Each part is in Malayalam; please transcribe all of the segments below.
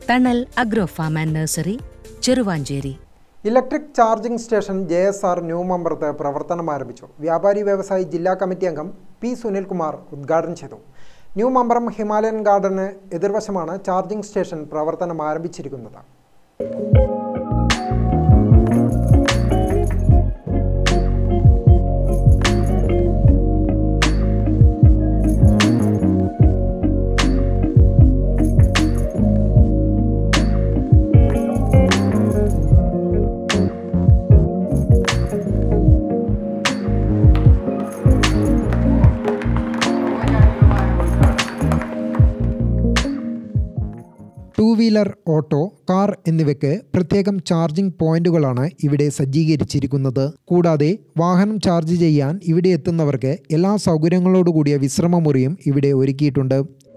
തണൽ agro farm and nursery Cheruvanchery electric charging station J S R new മമ്പറത്ത് പ്രവർത്തനം ആരംഭിച്ചു വ്യാപാരി വ്യവസായി ജില്ലാ കമ്മിറ്റി അംഗം പി സുനിൽകുമാർ ഉദ്ഘാടനം ചെയ്തു ന്യൂ മമ്പറം ഹിമാലയൻ ഗാർഡന് എതിർവശമാണ് ചാർജിംഗ് സ്റ്റേഷൻ പ്രവർത്തനം ആരംഭിച്ചിരിക്കുന്നത് ടൂ വീലർ ഓട്ടോ കാർ എന്നിവയ്ക്ക് പ്രത്യേകം ചാർജിംഗ് പോയിന്റുകളാണ് ഇവിടെ സജ്ജീകരിച്ചിരിക്കുന്നത് കൂടാതെ വാഹനം ചാർജ് ചെയ്യാൻ ഇവിടെ എത്തുന്നവർക്ക് എല്ലാ സൗകര്യങ്ങളോടുകൂടിയ വിശ്രമമുറിയും ഇവിടെ ഒരുക്കിയിട്ടുണ്ട്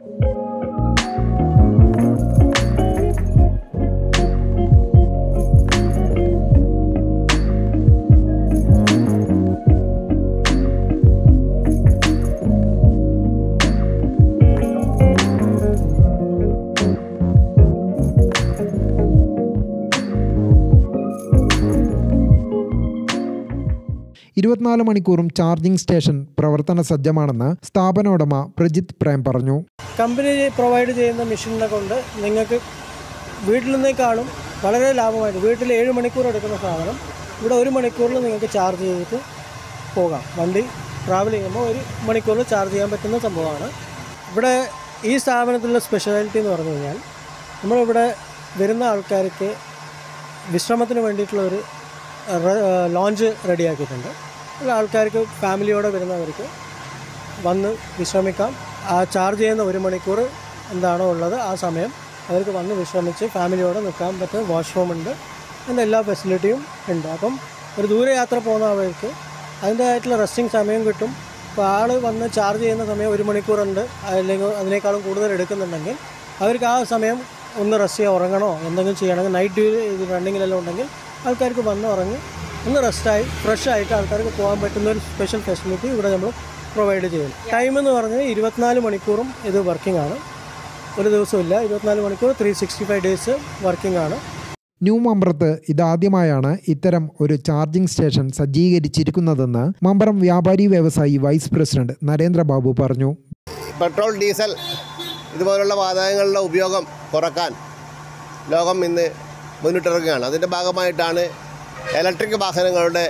ഇരുപത്തിനാല് മണിക്കൂറും ചാർജിംഗ് സ്റ്റേഷൻ പ്രവർത്തന സജ്ജമാണെന്ന് സ്ഥാപന ഉടമ പ്രജിത് പ്രേം പറഞ്ഞു കമ്പനി പ്രൊവൈഡ് ചെയ്യുന്ന മെഷീനെ കൊണ്ട് നിങ്ങൾക്ക് വീട്ടിൽ നിന്നേക്കാളും വളരെ ലാഭമായിട്ട് വീട്ടിൽ ഏഴ് മണിക്കൂർ എടുക്കുന്ന സാധനം ഇവിടെ ഒരു മണിക്കൂറിൽ നിങ്ങൾക്ക് ചാർജ് ചെയ്തിട്ട് പോകാം വണ്ടി ട്രാവൽ ചെയ്യുമ്പോൾ ഒരു മണിക്കൂറിൽ ചാർജ് ചെയ്യാൻ പറ്റുന്ന സംഭവമാണ് ഇവിടെ ഈ സ്ഥാപനത്തിലുള്ള സ്പെഷ്യാലിറ്റി എന്ന് പറഞ്ഞു കഴിഞ്ഞാൽ നമ്മളിവിടെ വരുന്ന ആൾക്കാർക്ക് വിശ്രമത്തിന് വേണ്ടിയിട്ടുള്ള ഒരു ലോഞ്ച് റെഡിയാക്കിയിട്ടുണ്ട് ഉള്ള ആൾക്കാർക്ക് ഫാമിലിയോടെ വരുന്നവർക്ക് വന്ന് വിശ്രമിക്കാം ആ ചാർജ് ചെയ്യുന്ന ഒരു മണിക്കൂർ എന്താണോ ഉള്ളത് ആ സമയം അവർക്ക് വന്ന് വിശ്രമിച്ച് ഫാമിലിയോടെ നിൽക്കാൻ പറ്റുന്ന വാഷ്റൂം ഉണ്ട് അതിൻ്റെ എല്ലാ ഫെസിലിറ്റിയും ഉണ്ട് അപ്പം ഒരു ദൂരയാത്ര പോകുന്നവർക്ക് അതിൻ്റേതായിട്ടുള്ള റെസ്റ്റിംഗ് സമയം കിട്ടും അപ്പോൾ ആൾ വന്ന് ചാർജ് ചെയ്യുന്ന സമയം ഒരു മണിക്കൂറുണ്ട് അല്ലെങ്കിൽ അതിനേക്കാളും കൂടുതൽ എടുക്കുന്നുണ്ടെങ്കിൽ അവർക്ക് ആ സമയം ഒന്ന് റെസ്റ്റ് ചെയ്യാൻ ഉറങ്ങണോ എന്തെങ്കിലും ചെയ്യണമെങ്കിൽ നൈറ്റ് ഇത് റണ്ണിങ്ങിലെല്ലാം ഉണ്ടെങ്കിൽ ആൾക്കാർക്ക് വന്ന് ഉറങ്ങി ഒന്ന് റെസ്റ്റായി ഫ്രഷ് ആയിട്ട് ആൾക്കാർക്ക് പോകാൻ പറ്റുന്ന ഒരു സ്പെഷ്യൽ ഫെസിലിറ്റി ഇവിടെ നമ്മൾ പ്രൊവൈഡ് ചെയ്യുന്നു ടൈം എന്ന് പറഞ്ഞാൽ ഇരുപത്തിനാല് മണിക്കൂറും ഇത് വർക്കിംഗ് ആണ് ഒരു ദിവസമില്ല ഇരുപത്തിനാല് മണിക്കൂർ three sixty five days working ആണ് ന്യൂ മമ്പറത്ത് ഇതാദ്യമായാണ് ഇത്തരം ഒരു ചാർജിംഗ് സ്റ്റേഷൻ സജ്ജീകരിച്ചിരിക്കുന്നതെന്ന് മമ്പറം വ്യാപാരി വ്യവസായി വൈസ് പ്രസിഡന്റ് നരേന്ദ്രബാബു പറഞ്ഞു പെട്രോൾ ഡീസൽ ഇതുപോലുള്ള വാതകങ്ങളുടെ ഉപയോഗം കുറക്കാൻ ലോകം ഇന്ന് മുന്നിട്ടിറങ്ങുകയാണ് അതിൻ്റെ ഭാഗമായിട്ടാണ് ഇലക്ട്രിക് വാഹനങ്ങളുടെ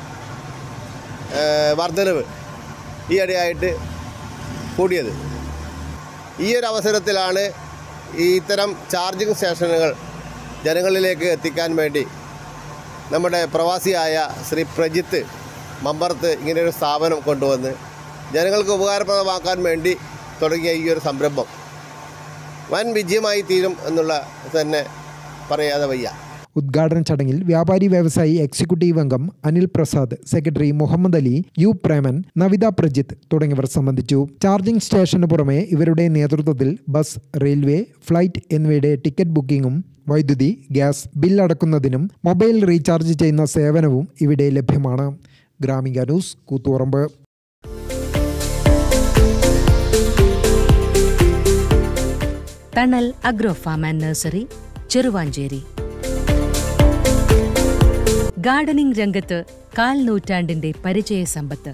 ഏഹ്, വർധനവ് ഈയിടെയായിട്ട് കൂടിയത് ഈ ഒരു അവസരത്തിലാണ് ഈ ഇത്തരം ചാർജിങ് സ്റ്റേഷനുകൾ ജനങ്ങളിലേക്ക് എത്തിക്കാൻ വേണ്ടി നമ്മുടെ പ്രവാസിയായ ശ്രീ പ്രജിത്ത് മമ്പറത്ത് ഇങ്ങനെയൊരു സ്ഥാപനം കൊണ്ടുവന്ന് ജനങ്ങൾക്ക് ഉപകാരപ്രദമാക്കാൻ വേണ്ടി തുടങ്ങിയ ഈ ഒരു സംരംഭം വൻ വിജയമായി തീരും എന്നുള്ള തന്നെ പറയാതെ വയ്യ ഉദ്ഘാടന ചടങ്ങിൽ വ്യാപാരി വ്യവസായി എക്സിക്യൂട്ടീവ് അംഗം അനിൽ പ്രസാദ് സെക്രട്ടറി മുഹമ്മദ് അലി യു പ്രേമൻ നവിത പ്രജിത്ത് തുടങ്ങിയവർ സംബന്ധിച്ചു ചാർജിംഗ് സ്റ്റേഷന് പുറമെ ഇവരുടെ നേതൃത്വത്തിൽ ബസ് റെയിൽവേ ഫ്ലൈറ്റ് എന്നിവയുടെ ടിക്കറ്റ് ബുക്കിംഗും വൈദ്യുതി ഗ്യാസ് ബിൽ അടക്കുന്നതിനും മൊബൈൽ റീചാർജ് ചെയ്യുന്ന സേവനവും ഇവിടെ ലഭ്യമാണ് Gramika news Koothuparamba Thanal agro farm and nursery Cheruvanchery gardening രംഗത്ത് കാൽ നൂറ്റാണ്ടിന്റെ പരിചയ സമ്പത്ത്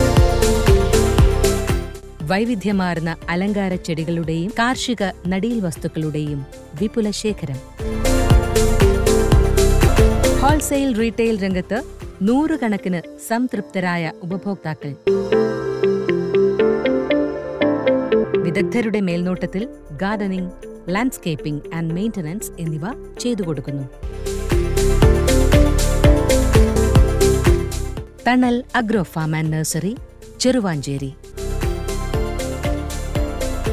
വൈവിധ്യമാർന്ന അലങ്കാര ചെടികളുടെയും കാർഷിക നടീൽ വസ്തുക്കളുടെയും വിപുല ശേഖരം ഹോൾസെയിൽ റീറ്റെയിൽ രംഗത്ത് നൂറുകണക്കിന് സംതൃപ്തരായ ഉപഭോക്താക്കൾ വിദഗ്ധരുടെ മേൽനോട്ടത്തിൽ ഗാർഡനിംഗ് ലാൻഡ്സ്കേപ്പിംഗ് ആൻഡ് മെയിന്റനൻസ് എന്നിവ ചെയ്തു കൊടുക്കുന്നു Thanal agro farm and nursery Cheruvanchery